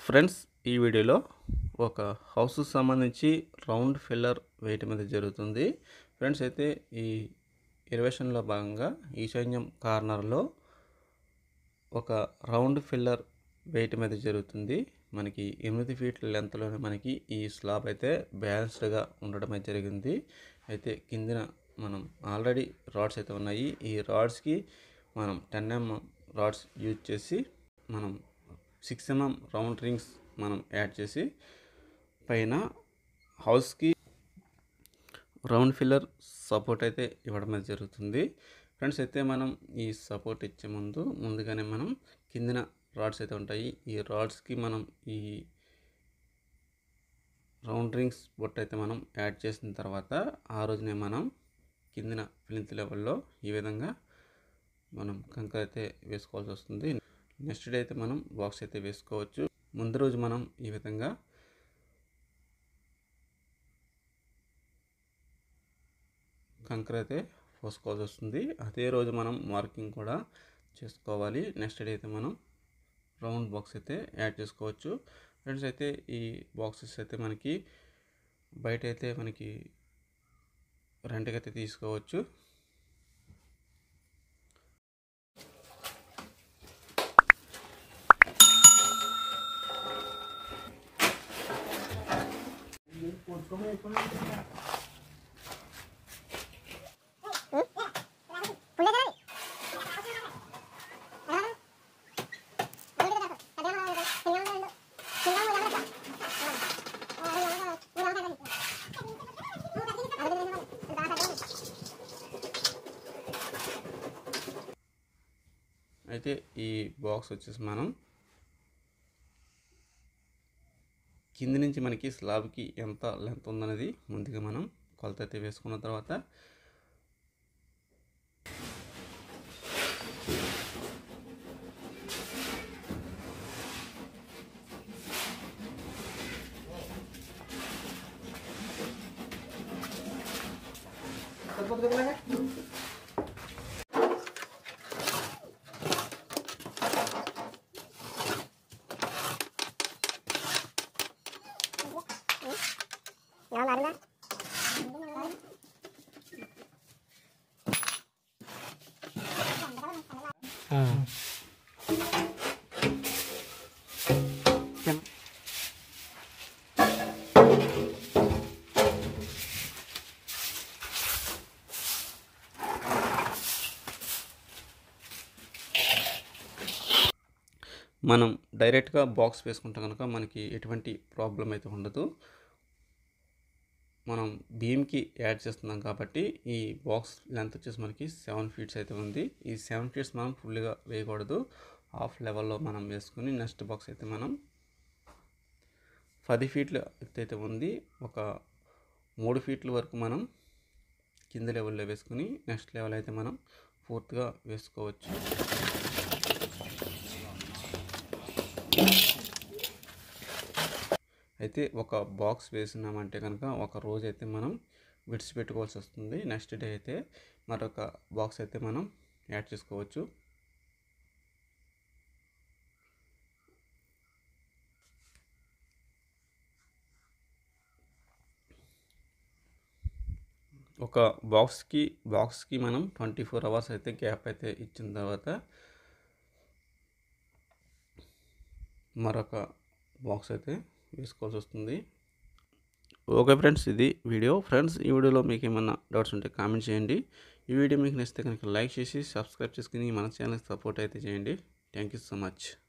friends ఈ వీడియోలో ఒక హౌస్ సంబంధించి రౌండ్ ఫిల్లర్ వేయటం అనేది జరుగుతుంది ఫ్రెండ్స్ అయితే ఈ ఇరివేషన్లో భాగంగా ఈశాన్యం కార్నర్లో ఒక రౌండ్ ఫిల్లర్ వేయటం అయితే జరుగుతుంది మనకి ఎనిమిది ఫీట్ల లెంత్లోనే మనకి ఈ స్లాబ్ అయితే బ్యాలెన్స్డ్గా ఉండడం అయితే జరిగింది అయితే కిందిన మనం ఆల్రెడీ రాడ్స్ అయితే ఉన్నాయి ఈ రాడ్స్కి మనం టెన్ ఎంఎం రాడ్స్ యూజ్ చేసి మనం సిక్స్ ఎంఎం రౌండ్ రింగ్స్ మనం యాడ్ చేసి పైన హౌస్కి రౌండ్ ఫిల్లర్ సపోర్ట్ అయితే ఇవ్వడం అయితే జరుగుతుంది ఫ్రెండ్స్ అయితే మనం ఈ సపోర్ట్ ఇచ్చే ముందు ముందుగానే మనం కిందిన రాడ్స్ అయితే ఉంటాయి ఈ రాడ్స్కి మనం ఈ రౌండ్ రింగ్స్ బొట్టు అయితే మనం యాడ్ చేసిన తర్వాత ఆ రోజునే మనం కిందిన ప్లింత్ లెవెల్లో ఈ విధంగా మనం కంకర అయితే వేసుకోవాల్సి వస్తుంది నెక్స్ట్ డే అయితే మనం బాక్స్ అయితే వేసుకోవచ్చు ముందు రోజు మనం ఈ విధంగా కంకర అయితే పోసుకోవాల్సి వస్తుంది అదే రోజు మనం మార్కింగ్ కూడా చేసుకోవాలి నెక్స్ట్ డే అయితే మనం రౌండ్ బాక్స్ అయితే యాడ్ చేసుకోవచ్చు ఫ్రెండ్స్ అయితే ఈ బాక్సెస్ అయితే మనకి బయట అయితే మనకి రెంట్కి అయితే తీసుకోవచ్చు అయితే ఈ బాక్స్ వచ్చేసి మనం కింది నుంచి మనకి స్లాబ్కి ఎంత లెంత్ ఉందనేది ముందుగా మనం కొలత అయితే వేసుకున్న తర్వాత మనం డైరెక్ట్గా బాక్స్ వేసుకుంటే కనుక మనకి ఎటువంటి ప్రాబ్లం అయితే ఉండదు మనం బీమ్కి యాడ్ చేస్తున్నాం కాబట్టి ఈ బాక్స్ లెంత్ వచ్చేసి మనకి సెవెన్ ఫీట్స్ అయితే ఉంది ఈ సెవెన్ ఫీట్స్ మనం ఫుల్గా వేయకూడదు హాఫ్ లెవెల్లో మనం వేసుకుని నెక్స్ట్ బాక్స్ అయితే మనం పది ఫీట్ల ఎత్తు అయితే ఉంది ఒక మూడు ఫీట్ల వరకు మనం కింద లెవెల్లో వేసుకుని నెక్స్ట్ లెవెల్ అయితే మనం పూర్తిగా వేసుకోవచ్చు అయితే ఒక బాక్స్ వేసినామంటే కనుక ఒక రోజు అయితే మనం విడిచిపెట్టుకోవాల్సి వస్తుంది నెక్స్ట్ డే అయితే మరొక బాక్స్ అయితే మనం యాడ్ చేసుకోవచ్చు ఒక బాక్స్కి బాక్స్కి మనం ట్వంటీ ఫోర్ అవర్స్ అయితే గ్యాప్ అయితే ఇచ్చిన తర్వాత మరొక బాక్స్ అయితే వేసుకోవాల్సి వస్తుంది ఓకే ఫ్రెండ్స్ ఇది వీడియో ఫ్రెండ్స్ ఈ వీడియోలో మీకు ఏమైనా డౌట్స్ ఉంటే కామెంట్ చేయండి ఈ వీడియో మీకు నచ్చితే కనుక లైక్ చేసి సబ్స్క్రైబ్ చేసుకుని మన ఛానల్కి సపోర్ట్ అయితే చేయండి థ్యాంక్ యూ సో మచ్